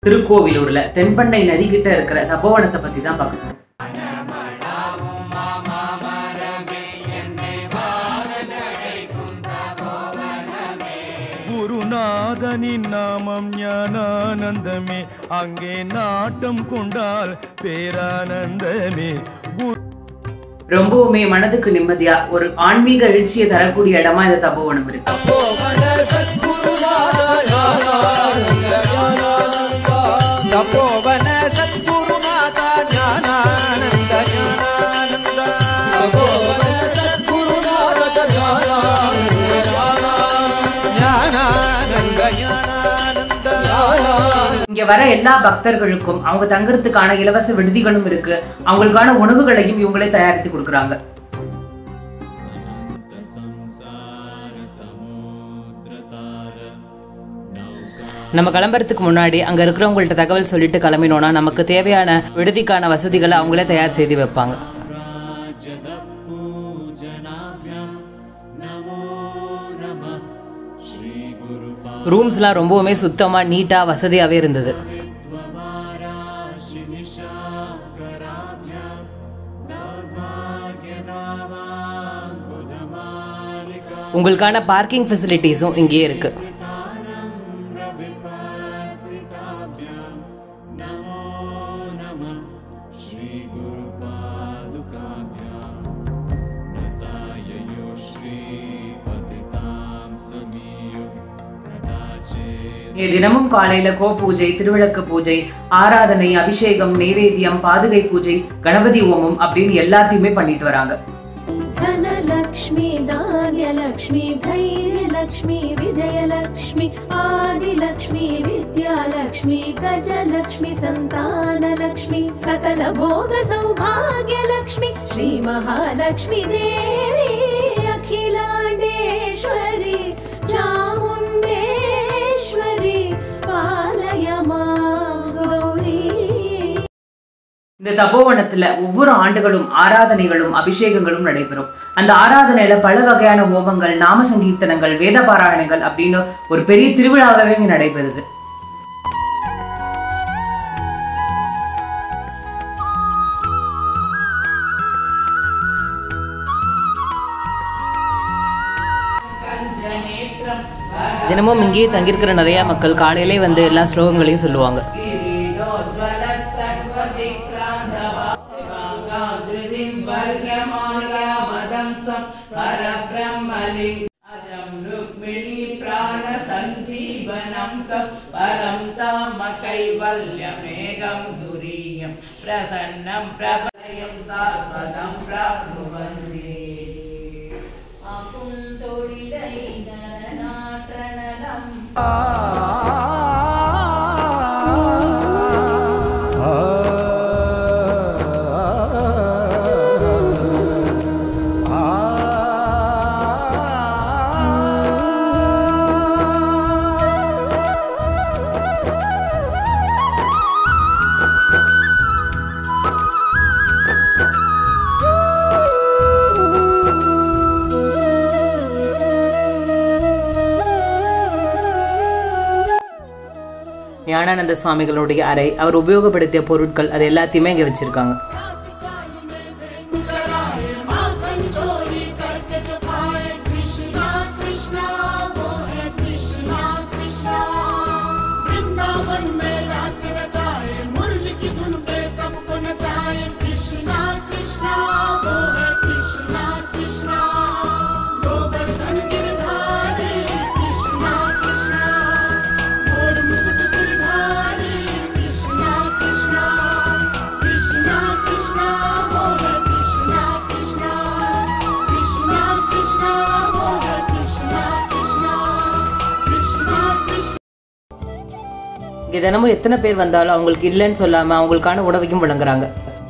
திருக்கோவிலூர்ல தென்பண்ணை நதி கிட்ட இருக்கிற தபோவனத்தை பத்தி தான் பார்க்கணும் குருநாதனின் நாமம் ஞானானந்தமே அங்கே நாட்டம் கொண்டால் பேரானந்தமே குரு ரொம்பவுமே மனதுக்கு நிம்மதியா ஒரு ஆன்மீக எழுச்சியை தரக்கூடிய இடமா இந்த தபோவனம் இருக்கு தபோவன சத்குருநாத ஞானானந்த ஞானானந்த தபோவன சத்குருநாத ஞானானந்த ஞானானந்த ஞானானந்த இங்க வர எல்லா பக்தர்களுக்கும் அவங்க தங்குறதுக்கான இலவச விடுதிகளும் இருக்கு அவங்களுக்கான உணவுகளையும் இவங்களே தயாரித்து கொடுக்குறாங்க நம்ம கிளம்புறதுக்கு முன்னாடி அங்க இருக்கிறவங்கள்ட்ட தகவல் சொல்லிட்டு கிளம்பினோம்னா நமக்கு தேவையான விடுதிக்கான வசதிகளை அவங்களே தயார் செய்து வைப்பாங்க ரூம்ஸ்லாம் ரொம்பவுமே சுத்தமாக நீட்டாக வசதியாகவே இருந்தது உங்களுக்கான பார்க்கிங் ஃபெசிலிட்டிஸும் இங்கேயே இருக்கு இங்க தினமும் காலையில கோ பூஜை திருவிளக்கு பூஜை ஆராதனை அபிஷேகம் நைவேத்தியம் பாதுகை பூஜை கணபதி ஹோமம் அப்படின்னு எல்லாத்தையுமே பண்ணிட்டு வராங்க धनलक्ष्मी धान्यलक्ष्मी धैर्यलक्ष्मी विजयलक्ष्मी आदिलक्ष्मी विद्यालक्ष्मी गजलक्ष्मी सन्तानलक्ष्मी सकलभोग सौभाग्यलक्ष्मी श्रीमहालक्ष्मी देवी अखिलाण्डेश्वरी चामुण्डेश्वरी पालय मां गौरी இந்த தபோவனத்துல ஒவ்வொரு ஆண்டுகளும் ஆராதனைகளும் அபிஷேகங்களும் நடைபெறும் அந்த ஆராதனையில பல வகையான ஹோமங்கள் நாம சங்கீர்த்தனங்கள் வேத பாராயணங்கள் அப்படின்னு ஒரு பெரிய திருவிழாவே இங்க நடைபெறுது தினமும் இங்கேயே தங்கியிருக்கிற நிறைய மக்கள் காலையிலே வந்து எல்லா ஸ்லோகங்களையும் சொல்லுவாங்க परं ताम कैवल्यमेकं दुरीयं प्रसन्नं प्रभयं शाश्वतं प्राप्नुवन्ति ஞானானந்த சுவாமிகளுடைய அறை அவர் உபயோகப்படுத்திய பொருட்கள் அது எல்லாத்தையுமே இங்க வச்சிருக்காங்க இங்க தினமும் எத்தனை பேர் வந்தாலும் அவங்களுக்கு இல்லைன்னு சொல்லாம அவங்களுக்கான உணவையும் வழங்குறாங்க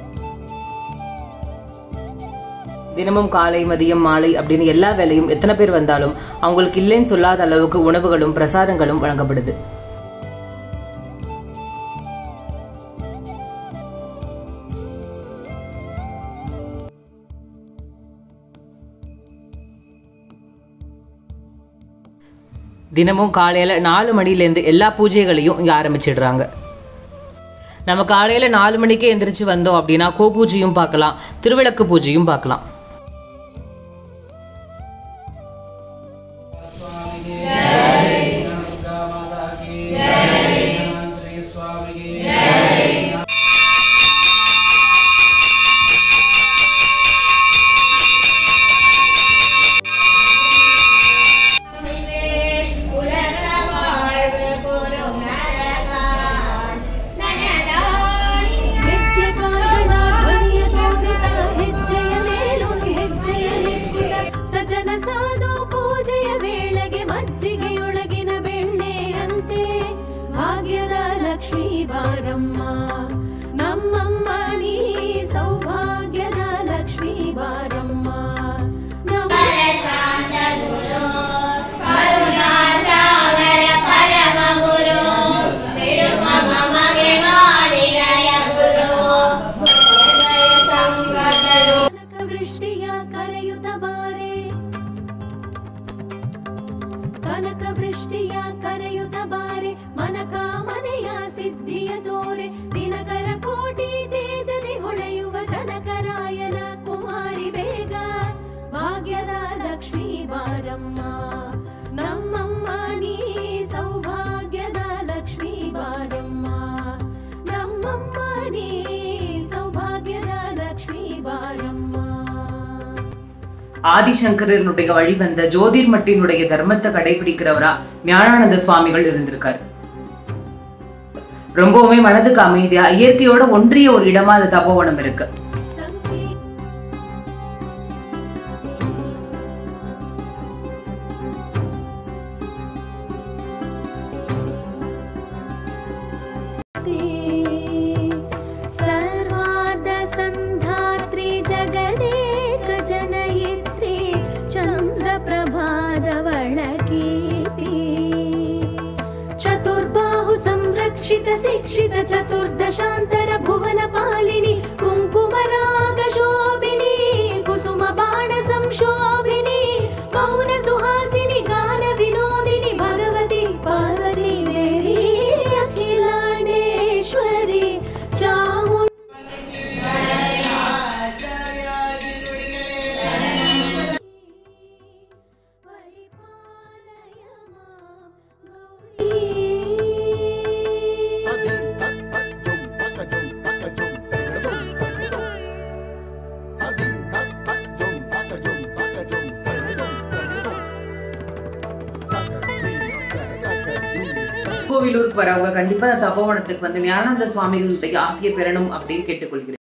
தினமும் காலை மதியம் மாலை அப்படின்னு எல்லா வேலையும் எத்தனை பேர் வந்தாலும் அவங்களுக்கு இல்லைன்னு சொல்லாத அளவுக்கு உணவுகளும் பிரசாதங்களும் வழங்கப்படுது தினமும் காலையில் நாலு மணிலேருந்து எல்லா பூஜைகளையும் இங்கே ஆரம்பிச்சிடுறாங்க நம்ம காலையில் நாலு மணிக்கே எந்திரிச்சு வந்தோம் அப்படின்னா கோ பூஜையும் பார்க்கலாம் திருவிளக்கு பூஜையும் பார்க்கலாம் ಹೆಜ್ಜೆ ಕಾರಣ ಧ್ವನಿಯ ತೋರಿತ ಹೆಜ್ಜೆಯ ಮೇಲೊಂದು ಹೆಜ್ಜೆಯ ನಿಕ್ಕುತ ಸಜನ ಸಾಧು ಪೂಜೆಯ ವೇಳೆಗೆ ಮಜ್ಜಿಗೆಯೊಳಗಿನ ಬೆಣ್ಣೆಯಂತೆ ಭಾಗ್ಯದ ಲಕ್ಷ್ಮೀ ಬಾರಮ್ಮ ನಮ್ಮಮ್ಮ ನೀ ಸೌಭಾಗ್ಯದ ಲಕ್ಷ್ಮೀ ಬಾರಮ್ಮ ನಮ್ಮ ಕನಕವೃಷ್ಟಿಯ ಕರೆಯುತ್ತ ಬಾರೆ ಕನಕವೃಷ್ಟಿಯ ಕರೆಯುತ್ತ ಬಾರೆ ಮನಕಾಮನೆಯ ಸಿದ್ಧಿಯ ತೋರೆ ದಿನಕರ ಕೋಟಿ ತೇಜದಿ ಹೊಳೆಯುವ ಜನಕರಾಯನ ಕುಮಾರಿ ಬೇಗ ಭಾಗ್ಯದ ಲಕ್ಷ್ಮೀ ಬಾರಮ್ಮ ನಮ್ಮಮ್ಮ ನೀ ಸೌಭಾಗ್ಯದ ಲಕ್ಷ್ಮೀ ಬಾರಮ್ಮ ನಮ್ಮಮ್ಮ ನೀ ಸೌಭಾಗ್ಯದ ಲಕ್ಷ್ಮೀ ಬಾರಮ್ಮ ஆதிசங்கரனுடைய வழிவந்த ஜோதிர்மட்டினுடைய தர்மத்தை கடைபிடிக்கிறவரா ஞானானந்த சுவாமிகள் இருந்திருக்காரு ரொம்பவுமே மனதுக்கு அமைதியா இயற்கையோட ஒன்றிய ஒரு இடமா அந்த தபோவனம் இருக்கு ಸಂಕೀ सर्वार्धसन्धात्री जगदेकजनयित्री चन्द्रप्रभादवळकीति चतुर्बाहु संरक्षित शिक्षित चतुर्दशान्तर भुवन पालिनि कुङ्कुमराग शोभिनि कुसुम बाण संशोभिनि मौन सुहासिनि गान विनोदिनि भगवती पार्वती देवी अखिलाण्डेश्वरी चामुण्डी परिपालय मां गौरी கோவிலூருக்கு வரவங்க கண்டிப்பா அந்த தபோவனத்துக்கு வந்து ஞானானந்த சுவாமிகளுடைய ஆசையை பெறணும் அப்படின்னு கேட்டுக்கொள்கிறேன்